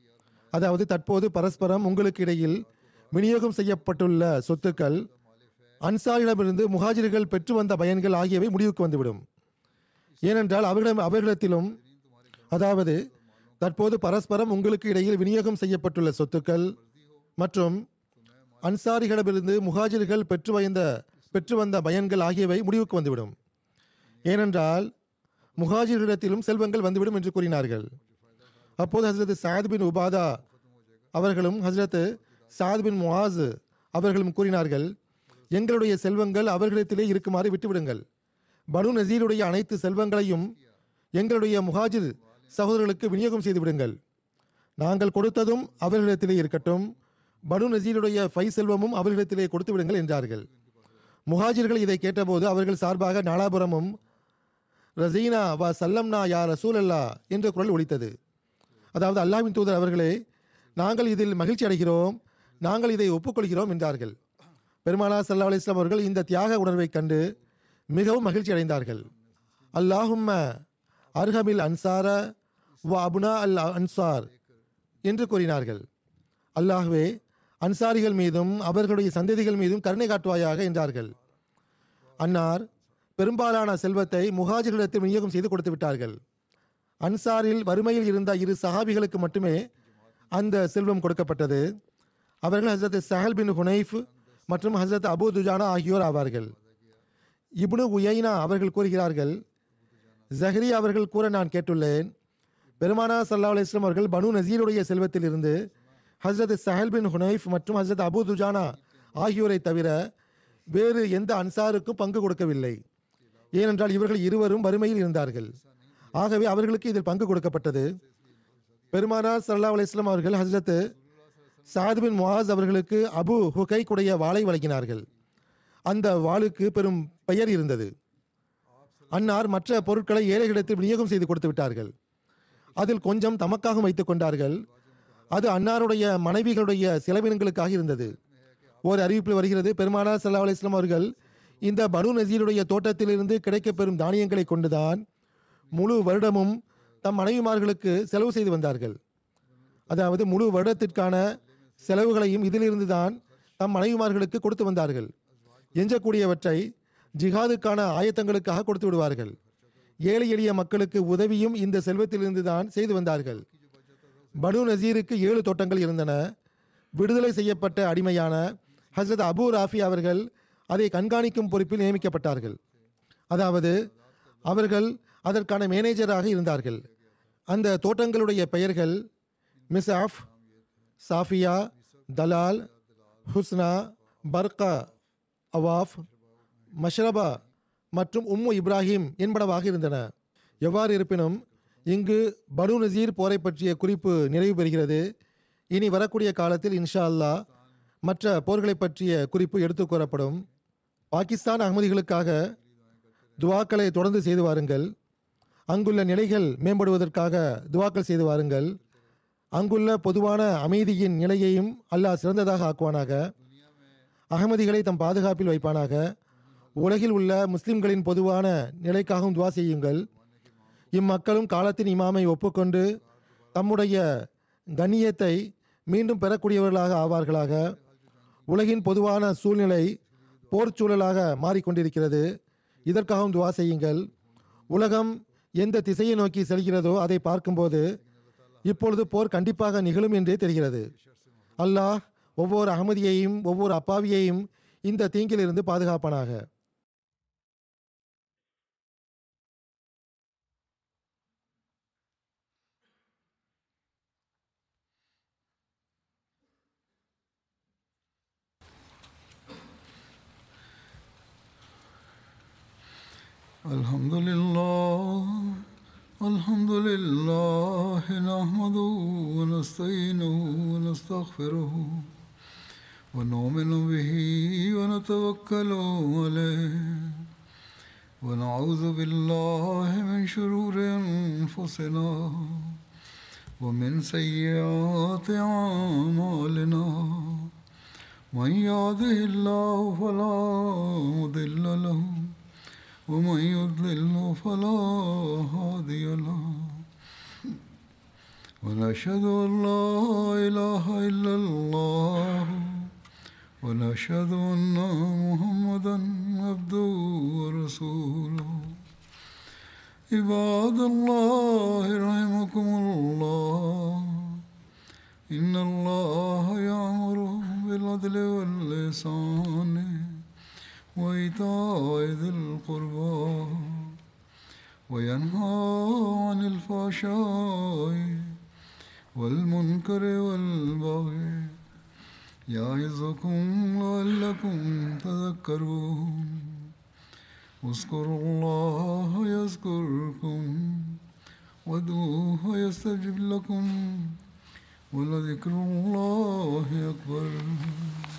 அதாவது தற்போது பரஸ்பரம் உங்களுக்கு இடையில் விநியோகம் செய்யப்பட்டுள்ள சொத்துக்கள் அன்சாரிடமிருந்து முஹாஜிர்கள் பெற்று வந்த பயன்கள் ஆகியவை முடிவுக்கு வந்துவிடும் ஏனென்றால் அவர்களிடம் அவர்களிடத்திலும் அதாவது தற்போது பரஸ்பரம் உங்களுக்கு இடையில் விநியோகம் செய்யப்பட்டுள்ள சொத்துக்கள் மற்றும் அன்சாரிகளிடமிருந்து முஹாஜிர்கள் பெற்று வந்த பெற்று வந்த பயன்கள் ஆகியவை முடிவுக்கு வந்துவிடும் ஏனென்றால் முஹாஜிர்களிடத்திலும் செல்வங்கள் வந்துவிடும் என்று கூறினார்கள் அப்போது ஹசரத் சாத் பின் உபாதா அவர்களும் ஹசரத் சாத் பின் முவாஸ் அவர்களும் கூறினார்கள் எங்களுடைய செல்வங்கள் அவர்களிடத்திலே இருக்குமாறு விட்டுவிடுங்கள் பனு நசீருடைய அனைத்து செல்வங்களையும் எங்களுடைய முஹாஜிர் சகோதரர்களுக்கு விநியோகம் செய்து விடுங்கள் நாங்கள் கொடுத்ததும் அவர்களிடத்திலே இருக்கட்டும் பனு நசீருடைய ஃபை செல்வமும் அவர்களிடத்திலே கொடுத்து விடுங்கள் என்றார்கள் முஹாஜிர்கள் இதை கேட்டபோது அவர்கள் சார்பாக நாலாபுரமும் ரசீனா வா சல்லம்னா யா ரசூல் அல்லா என்ற குரல் ஒலித்தது அதாவது அல்லாஹ்வின் தூதர் அவர்களே நாங்கள் இதில் மகிழ்ச்சி அடைகிறோம் நாங்கள் இதை ஒப்புக்கொள்கிறோம் என்றார்கள் பெருமானா சல்லா அலிஸ்லாம் அவர்கள் இந்த தியாக உணர்வைக் கண்டு மிகவும் மகிழ்ச்சி அடைந்தார்கள் அல்லாஹும்ம அர்ஹமில் அன்சார வ அபுனா அல் அன்சார் என்று கூறினார்கள் அல்லாஹ்வே அன்சாரிகள் மீதும் அவர்களுடைய சந்ததிகள் மீதும் கருணை காட்டுவாயாக என்றார்கள் அன்னார் பெரும்பாலான செல்வத்தை முஹாஜிர்களிடத்தில் விநியோகம் செய்து கொடுத்து விட்டார்கள் அன்சாரில் வறுமையில் இருந்த இரு சஹாபிகளுக்கு மட்டுமே அந்த செல்வம் கொடுக்கப்பட்டது அவர்கள் ஹசரத் சஹல் பின் ஹுனைஃப் மற்றும் ஹசரத் அபு துஜானா ஆகியோர் ஆவார்கள் இப்னு உயைனா அவர்கள் கூறுகிறார்கள் ஜஹரி அவர்கள் கூற நான் கேட்டுள்ளேன் பெருமானா சல்லா அலிஸ்லாம் அவர்கள் பனு நசீருடைய செல்வத்திலிருந்து ஹசரத் சஹல் பின் ஹுனைஃப் மற்றும் ஹசரத் அபு துஜானா ஆகியோரை தவிர வேறு எந்த அன்சாருக்கும் பங்கு கொடுக்கவில்லை ஏனென்றால் இவர்கள் இருவரும் வறுமையில் இருந்தார்கள் ஆகவே அவர்களுக்கு இதில் பங்கு கொடுக்கப்பட்டது பெருமானார் சல்லா அலிஸ்லாம் அவர்கள் ஹசரத் சாத் பின் முவாஸ் அவர்களுக்கு அபு ஹுகைக்குடைய வாளை வழங்கினார்கள் அந்த வாளுக்கு பெரும் பெயர் இருந்தது அன்னார் மற்ற பொருட்களை ஏழைகளிடத்தில் விநியோகம் செய்து கொடுத்து விட்டார்கள் அதில் கொஞ்சம் தமக்காக வைத்துக் கொண்டார்கள் அது அன்னாருடைய மனைவிகளுடைய செலவினங்களுக்காக இருந்தது ஒரு அறிவிப்பில் வருகிறது பெருமானார் சல்லா அலிஸ்லாம் அவர்கள் இந்த பனு நசீருடைய தோட்டத்திலிருந்து கிடைக்கப்பெறும் தானியங்களை கொண்டுதான் முழு வருடமும் தம் மனைவிமார்களுக்கு செலவு செய்து வந்தார்கள் அதாவது முழு வருடத்திற்கான செலவுகளையும் இதிலிருந்து தான் தம் மனைவிமார்களுக்கு கொடுத்து வந்தார்கள் எஞ்சக்கூடியவற்றை ஜிஹாதுக்கான ஆயத்தங்களுக்காக கொடுத்து விடுவார்கள் ஏழை எளிய மக்களுக்கு உதவியும் இந்த செல்வத்திலிருந்து தான் செய்து வந்தார்கள் பனு நசீருக்கு ஏழு தோட்டங்கள் இருந்தன விடுதலை செய்யப்பட்ட அடிமையான ஹசரத் அபு ராஃபி அவர்கள் அதை கண்காணிக்கும் பொறுப்பில் நியமிக்கப்பட்டார்கள் அதாவது அவர்கள் அதற்கான மேனேஜராக இருந்தார்கள் அந்த தோட்டங்களுடைய பெயர்கள் மிஸ்ஆஃப் சாஃபியா தலால் ஹுஸ்னா பர்கா அவாஃப் மஷ்ரபா மற்றும் உம்மு இப்ராஹிம் என்பனவாக இருந்தன எவ்வாறு இருப்பினும் இங்கு பனு நசீர் போரை பற்றிய குறிப்பு நிறைவு பெறுகிறது இனி வரக்கூடிய காலத்தில் இன்ஷா அல்லாஹ் மற்ற போர்களை பற்றிய குறிப்பு எடுத்துக் கூறப்படும் பாகிஸ்தான் அகமதிகளுக்காக துவாக்களை தொடர்ந்து செய்து வாருங்கள் அங்குள்ள நிலைகள் மேம்படுவதற்காக துவாக்கள் செய்து வாருங்கள் அங்குள்ள பொதுவான அமைதியின் நிலையையும் அல்லாஹ் சிறந்ததாக ஆக்குவானாக அகமதிகளை தம் பாதுகாப்பில் வைப்பானாக உலகில் உள்ள முஸ்லிம்களின் பொதுவான நிலைக்காகவும் துவா செய்யுங்கள் இம்மக்களும் காலத்தின் இமாமை ஒப்புக்கொண்டு தம்முடைய கண்ணியத்தை மீண்டும் பெறக்கூடியவர்களாக ஆவார்களாக உலகின் பொதுவான சூழ்நிலை போர் சூழலாக மாறிக்கொண்டிருக்கிறது இதற்காகவும் துவா செய்யுங்கள் உலகம் எந்த திசையை நோக்கி செல்கிறதோ அதை பார்க்கும்போது இப்பொழுது போர் கண்டிப்பாக நிகழும் என்றே தெரிகிறது அல்லாஹ் ஒவ்வொரு அகமதியையும் ஒவ்வொரு அப்பாவியையும் இந்த தீங்கிலிருந்து பாதுகாப்பானாக الحمد لله الحمد لله نحمده ونستعينه ونستغفره ونؤمن به ونتوكل عليه ونعوذ بالله من شرور انفسنا ومن سيئات اعمالنا من يهده الله فلا مضل له ومن يضلل فلا هادي له ونشهد ان لا اله الا الله ونشهد ان محمدا عبده ورسوله عباد الله رحمكم الله ان الله يامر بالعدل واللسان وإيتاء ذي القربى وينهى عن الفحشاء والمنكر والبغي يعظكم لعلكم تذكرون اذكروا الله يذكركم وادعوه يستجب لكم ولذكر الله أكبر